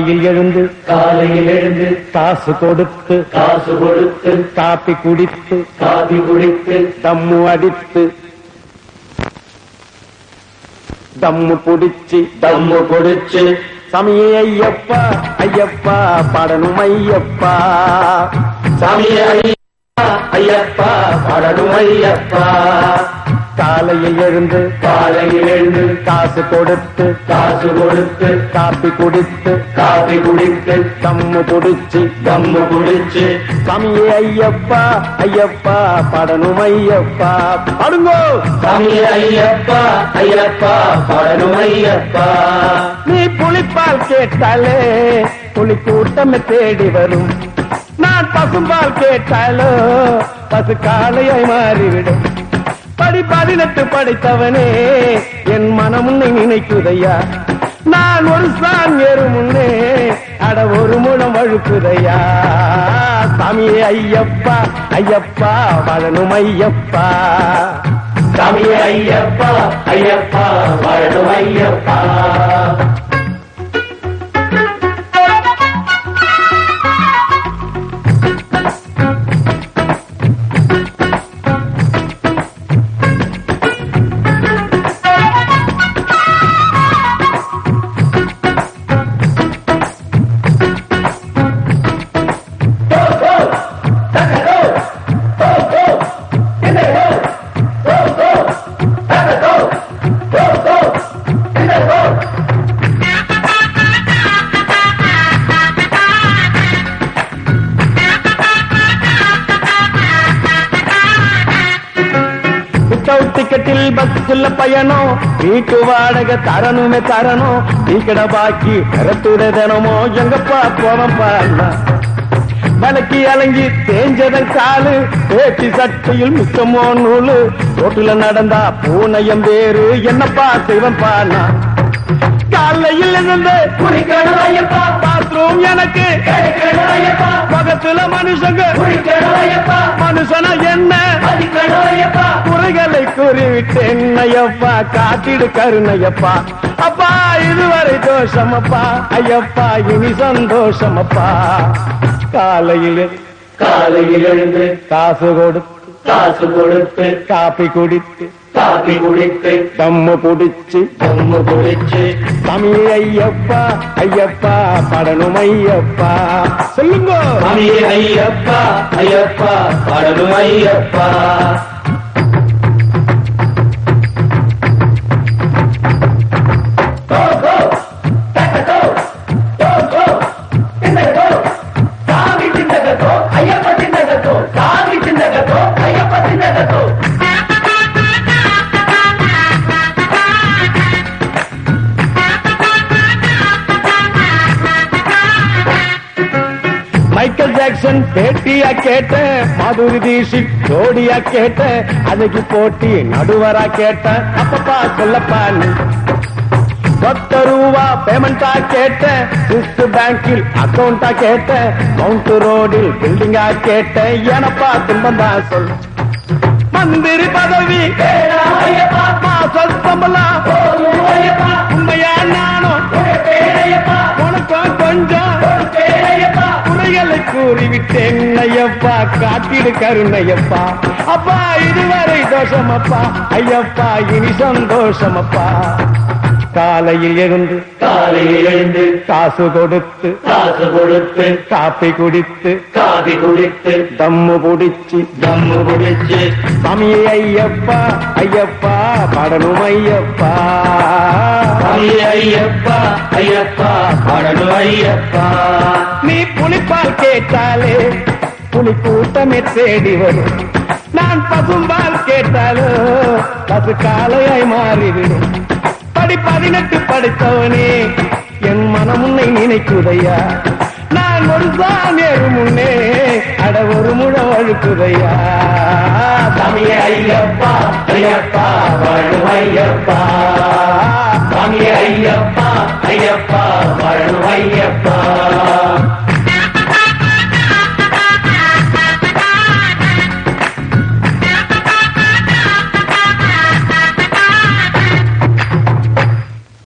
காலையில் எழுந்து காலையில் எழுந்து காசு கொடுத்து காசு கொடுத்து காப்பி குடித்து காபி குடித்து தம்மு அடித்து தம்மு புடிச்சு தம்மு குடிச்சு சமய ஐயப்பா ஐயப்பா பாடணும் ஐயப்பா சாமியே ஐயப்பா ஐயப்பா பாடணும் ஐயப்பா காலையில் எழுந்து காலையில் எழுந்து காசு கொடுத்து காசு கொடுத்து காப்பி குடித்து காபி குடித்து தம்மு புடிச்சு தம்மு குடிச்சு சமய ஐயப்பா ஐயப்பா பாடணும் ஐயப்பா பாடுங்கோ சாமியே ஐயப்பா ஐயப்பா பாடணும் ஐயப்பா நீ புலிப்பால் கேட்டாலே புலி கூட்டமே தேடி வரும் நான் பசும்பால் கேட்டாலோ பசு காளையாய் மாறிவிடும் படி பதினெட்டு படித்தவனே என் மனம் உன்னை நினைக்குதையா நான் ஒரு சான் ஏறு முன்னே அட ஒரு முழம் வழுக்குதையா சாமியே ஐயப்பா ஐயப்பா வாழணும் ஐயப்பா சாமியே ஐயப்பா ஐயப்பா வாழணும் ஐயப்பா வித்தவுட் டிக்கெட்டில் பஸ்ல பயணம் வீட்டு வாடகை தரணுமே தரணும் டீக்கட பாக்கி நிறத்துட தினமோ எங்கப்பா போவப்பா மலைக்கு அலங்கி தேஞ்சதன் காலு பேட்டி சட்டையில் மிச்சமோ நூலு ரோட்டுல நடந்தா பூனையம் வேறு என்னப்பா செய்வன் பானா காலையில் இருந்து குடிக்கணும் ஐயப்பா பாத்ரூம் எனக்கு கிடைக்கணும் ஐயப்பா பக்கத்துல மனுஷங்க குடிக்கணும் ஐயப்பா மனுஷனா என்ன மதிக்கணும் ஐயப்பா குறைகளை கூறிவிட்டேன் ஐயப்பா காத்திடு கருணையப்பா அப்பா இதுவரை தோஷமப்பா ஐயப்பா இனி சந்தோஷமப்பா காலையில் காலையில் எழுந்து காசு கொடுத்து காசு கொடுத்து காப்பி குடித்து காபி குடித்து தம்மு புடிச்சு தம்மு குடிச்சு தமிழ் ஐயப்பா ஐயப்பா படணும் ஐயப்பா சொல்லுங்க சாமியே ஐயப்பா ஐயப்பா பாடணும் ஐயப்பா சாமி சின்னகத்தோ ஐயப்ப சின்னகத்தோ சாமி சின்னகத்தோ ஐயப்ப சின்னகத்தோ மைக்கேல் ஜாக்சன் பேட்டியா கேட்டேன் மாதுரி தீஷித் ஜோடியா கேட்டேன் அதுக்கு போட்டி நடுவரா கேட்டேன் அப்பப்பா சொல்லப்பா நீ பத்து ரூபா பேமெண்டா கேட்டேன் சுவிஸ் பேங்கில் அக்கவுண்டா கேட்டேன் மவுண்ட் ரோடில் பில்டிங்கா கேட்டேன் எனப்பா துன்பம் தான் சொல் மந்திரி பதவி வேணாம் ஐயப்பா மாச சம்பளம் போதும் ஐயப்பா உண்மையா நானும் பேரையப்பா உனக்கும் கொஞ்சம் பேரையப்பா குறைகளை கூறிவிட்டேன் ஐயப்பா காட்டிடு கருணையப்பா அப்பா இதுவரை தோஷமப்பா ஐயப்பா இனி சந்தோஷமப்பா காலையில் எழுந்து காலையில் எழுந்து காசு கொடுத்து காசு கொடுத்து காப்பி குடித்து காபி குடித்து தம்மு புடிச்சு தம்மு குடிச்சு சமய ஐயப்பா ஐயப்பா படணும் ஐயப்பா சாமியே ஐயப்பா ஐயப்பா பாடணும் ஐயப்பா நீ புலிப்பால் கேட்டாலே புலி கூட்டமே தேடி வரும் நான் பசும்பால் கேட்டாலோ பசு காலையாய் மாறிவிடும் படி பதினெட்டு படித்தவனே என் மனம் உன்னை நினைக்குதையா நான் ஒரு சாமியர் முன்னே அட ஒரு முழ வழுக்குதையா சாமியே ஐயப்பா ஐயப்பா வாழும் ஐயப்பா சாமியே ஐயப்பா